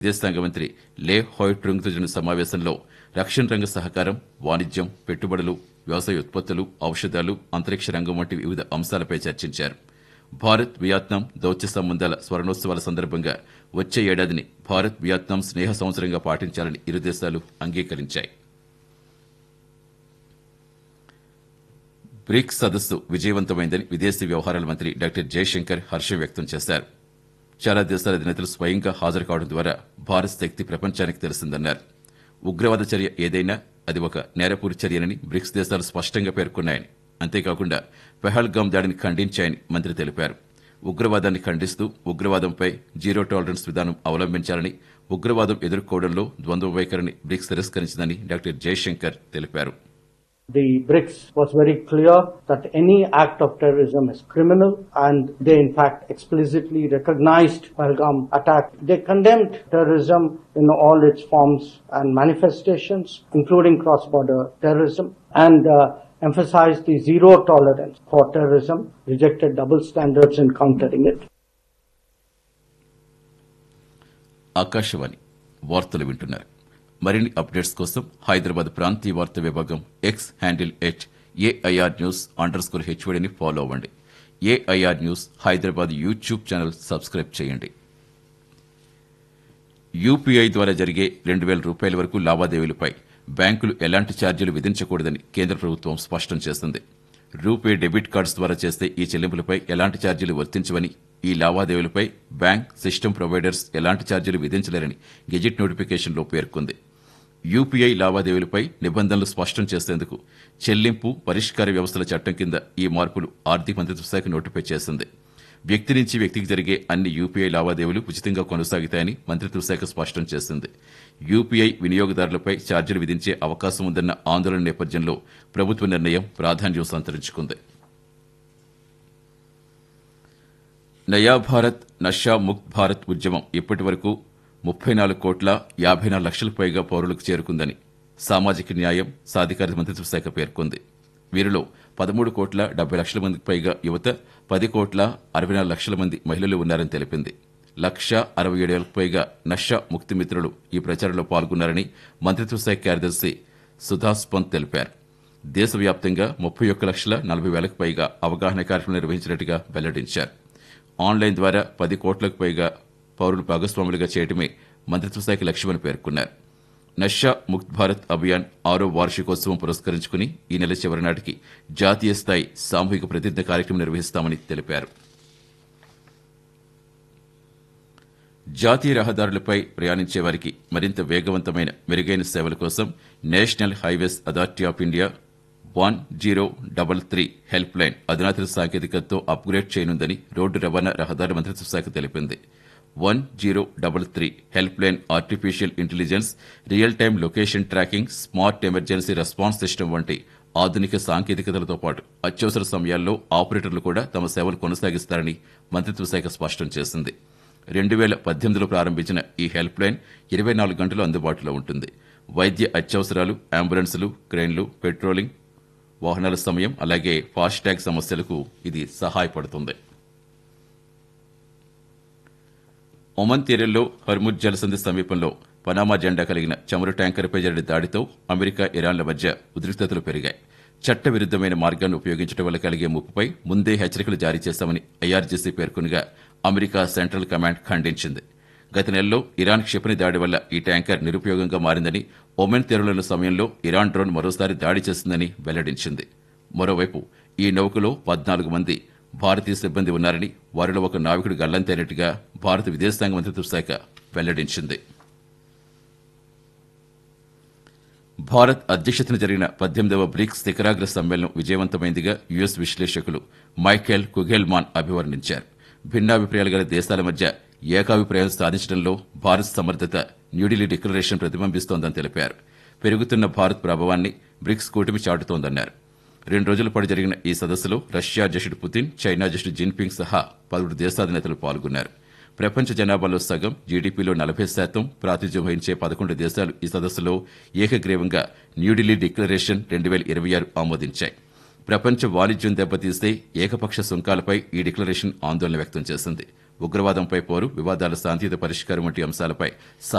విదేశాంగ మంత్రి లే హోయ్ట్రుంగ్తో జరిగిన సమావేశంలో రక్షణ రంగ సహకారం వాణిజ్యం పెట్టుబడులు వ్యవసాయ ఉత్పత్తులు ఔషధాలు అంతరిక్ష రంగం వంటి వివిధ అంశాలపై చర్చించారు భారత్ వియత్నాం దౌత్య సంబంధాల స్వర్ణోత్సవాల సందర్భంగా వచ్చే ఏడాదిని భారత్ వియత్నాం స్నేహ సంవత్సరంగా పాటించాలని ఇరు దేశాలు అంగీకరించాయి బ్రిక్స్ సదస్సు విజయవంతమైందని విదేశీ వ్యవహారాల మంత్రి డాక్టర్ జయశంకర్ హర్షం వ్యక్తం చేశారు చాలా దేశాల అధినేతలు స్వయంగా హాజరు కావడం ద్వారా భారత్ శక్తి ప్రపంచానికి తెలిసిందన్నారు ఉగ్రవాద చర్య ఏదైనా అది ఒక నేరపూరి చర్యనని బ్రిక్స్ దేశాలు స్పష్టంగా పేర్కొన్నాయని అంతేకాకుండా పెహల్గాం దాడిని ఖండించాయని మంత్రి తెలిపారు ఉగ్రవాదాన్ని ఖండిస్తూ ఉగ్రవాదంపై జీరో టాలరెన్స్ విధానం అవలంబించాలని ఉగ్రవాదం ఎదుర్కోవడంలో ద్వంద్వ వైఖరిని బ్రిక్స్ తిరస్కరించిందని డాక్టర్ జయశంకర్ తెలిపారు The BRICS was very clear that any act of terrorism is criminal and they in fact explicitly recognized Pahalgam attack. They condemned terrorism in all its forms and manifestations, including cross-border terrorism and uh, emphasized the zero tolerance for terrorism, rejected double standards in countering it. Akashvani వార్తలు వింటున్నారు మరిన్ని updates కోసం హైదరాబాద్ ప్రాంతీయ వార్తా విభాగం X handle at AIR news underscore హెచ్వడిని follow అవ్వండి AIR news Hyderabad YouTube channel subscribe చేయండి యూపీఐ ద్వారా జరిగే రెండు వేల రూపాయల వరకు లావాదేవీలపై బ్యాంకులు ఎలాంటి ఛార్జీలు విధించకూడదని కేంద్ర ప్రభుత్వం స్పష్టం చేసింది రూపే డెబిట్ కార్డ్స్ ద్వారా చేస్తే ఈ చెల్లింపులపై ఎలాంటి ఛార్జీలు వర్తించవని ఈ లావాదేవీలపై బ్యాంక్ సిస్టమ్ ప్రొవైడర్స్ ఎలాంటి ఛార్జీలు విధించలేరని గెజిట్ నోటిఫికేషన్లో పేర్కొంది యూపీఐ లావాదేవీలపై నిబంధనలు స్పష్టం చేసేందుకు చెల్లింపు పరిష్కార వ్యవస్థల చట్టం కింద ఈ మార్పులు ఆర్థిక మంత్రిత్వ శాఖ నోటిఫై చేసింది వ్యక్తి నుంచి వ్యక్తికి జరిగే అన్ని యూపీఐ లావాదేవీలు ఉచితంగా కొనసాగుతాయని మంత్రిత్వ శాఖ స్పష్టం చేసింది యూపీఐ వినియోగదారులపై ఛార్జీలు విధించే అవకాశం ఉందన్న ఆందోళన నేపథ్యంలో ప్రభుత్వ నిర్ణయం ప్రాధాన్యం సంతరించుకుంది నయా భారత్ నషా ముక్త్ భారత్ ఉద్యమం ఇప్పటి వరకు ముప్పై నాలుగు కోట్ల యాభై నాలుగు లక్షలకు పైగా పౌరులకు చేరుకుందని సామాజిక న్యాయం సాధికారత మంత్రిత్వ శాఖ పేర్కొంది వీరిలో పదమూడు కోట్ల డెబ్బై లక్షల మందికి పైగా యువత పది కోట్ల అరవై నాలుగు లక్షల మంది మహిళలు ఉన్నారని తెలిపింది లక్ష అరవై ఏడు వేలకు పైగా నషా ముక్తి మిత్రులు ఈ ప్రచారంలో పాల్గొన్నారని మంత్రిత్వ శాఖ కార్యదర్శి సుధాస్ పంత్ తెలిపారు దేశవ్యాప్తంగా ముప్పై ఒక్క లక్షల నలభై వేలకు పైగా అవగాహన కార్యక్రమం నిర్వహించినట్టుగా వెల్లడించారు ఆన్లైన్ ద్వారా పది కోట్లకు పైగా పౌరులు భాగస్వాములుగా చేయడమే మంత్రిత్వ శాఖ లక్ష్యమని పేర్కొన్నారు నషా ముక్త్ భారత్ అభియాన్ ఆరో వార్షికోత్సవం పురస్కరించుకుని ఈ నెల చివరి నాటికి జాతీయ స్థాయి సామూహిక ప్రతిజ్ఞ కార్యక్రమం నిర్వహిస్తామని తెలిపారు జాతీయ రహదారులపై ప్రయాణించే వారికి మరింత వేగవంతమైన మెరుగైన సేవల కోసం national highways authority of India one zero double three helpline అధునాతన సాంకేతికతతో అప్గ్రేడ్ చేయనుందని రోడ్డు రవాణా రహదారి మంత్రిత్వ శాఖ తెలిపింది one zero double three helpline artificial intelligence real time location tracking smart emergency response system వంటి ఆధునిక సాంకేతికతలతో పాటు అత్యవసర సమయాల్లో ఆపరేటర్లు కూడా తమ సేవలు కొనసాగిస్తారని మంత్రిత్వ శాఖ స్పష్టం చేసింది రెండు వేల పద్దెనిమిదిలో ప్రారంభించిన ఈ హెల్ప్ లైన్ ఇరవై నాలుగు గంటలు అందుబాటులో ఉంటుంది వైద్య అత్యవసరాలు అంబులెన్సులు క్రెయిన్లు పెట్రోలింగ్ వాహనాల సమయం అలాగే ఫాస్టాగ్ సమస్యలకు ఇది సహాయపడుతుంది ఒమన్ తీరంలో హర్ముద్ జలసంధి సమీపంలో పనామా జెండా కలిగిన చమురు ట్యాంకర్పై జరిగిన దాడితో అమెరికా ఇరాన్ల మధ్య ఉద్రిక్తతలు పెరిగాయి చట్టవిరుద్దమైన మార్గాన్ని ఉపయోగించడం వల్ల కలిగే ముప్పుపై ముందే హెచ్చరికలు జారీ చేశామని ఐఆర్జీసీ పేర్కొనగా అమెరికా సెంట్రల్ కమాండ్ ఖండించింది గత నెలలో ఇరాన్ క్షిపణి దాడి వల్ల ఈ ట్యాంకర్ నిరుపయోగంగా మారిందని ఒమెన్ తీరంలో సమయంలో ఇరాన్ డ్రోన్ మరోసారి దాడి చేసిందని వెల్లడించింది మరోవైపు ఈ నౌకలో పద్నాలుగు మంది భారతీయ సిబ్బంది ఉన్నారని వారిలో ఒక నావికుడు గల్లంతైనట్టుగా భారత విదేశాంగ మంత్రిత్వ శాఖ వెల్లడించింది భారత్ అధ్యక్షతన జరిగిన పద్దెనిమిదవ బ్రిక్స్ శిఖరాగ్ర సమ్మేళనం విజయవంతమైందిగా యుఎస్ విశ్లేషకులు మైఖేల్ కుగెల్మాన్ అభివర్ణించారు భిన్నాభిప్రాయాలు గల దేశాల మధ్య ఏకాభిప్రాయాలు సాధించడంలో భారత్ సమర్థత న్యూఢిల్లీ డిక్లరేషన్ ప్రతిబింబిస్తోందని తెలిపారు పెరుగుతున్న భారత్ ప్రభావాన్ని బ్రిక్స్ కూటమి చాటుతోందన్నారు రెండు రోజుల పాటు జరిగిన ఈ సదస్సులో రష్యా అధ్యక్షుడు పుతిన్ చైనా అధ్యక్షుడు జిన్పింగ్ సహా పలువురు దేశాధినేతలు పాల్గొన్నారు ప్రపంచ జనాభాలో సగం జీడీపీలో నలభై శాతం ప్రాతినిధ్యం వహించే పదకొండు దేశాలు ఈ సదస్సులో ఏకగ్రీవంగా న్యూఢిల్లీ డిక్లరేషన్ రెండు వేల ఇరవై ఆరు ఆమోదించాయి ప్రపంచ వాణిజ్యం దెబ్బతీస్తే ఏకపక్ష సుంకాలపై ఈ డిక్లరేషన్ ఆందోళన వ్యక్తం చేసింది ఉగ్రవాదంపై పోరు వివాదాల శాంతియుత పరిష్కారం వంటి అంశాలపై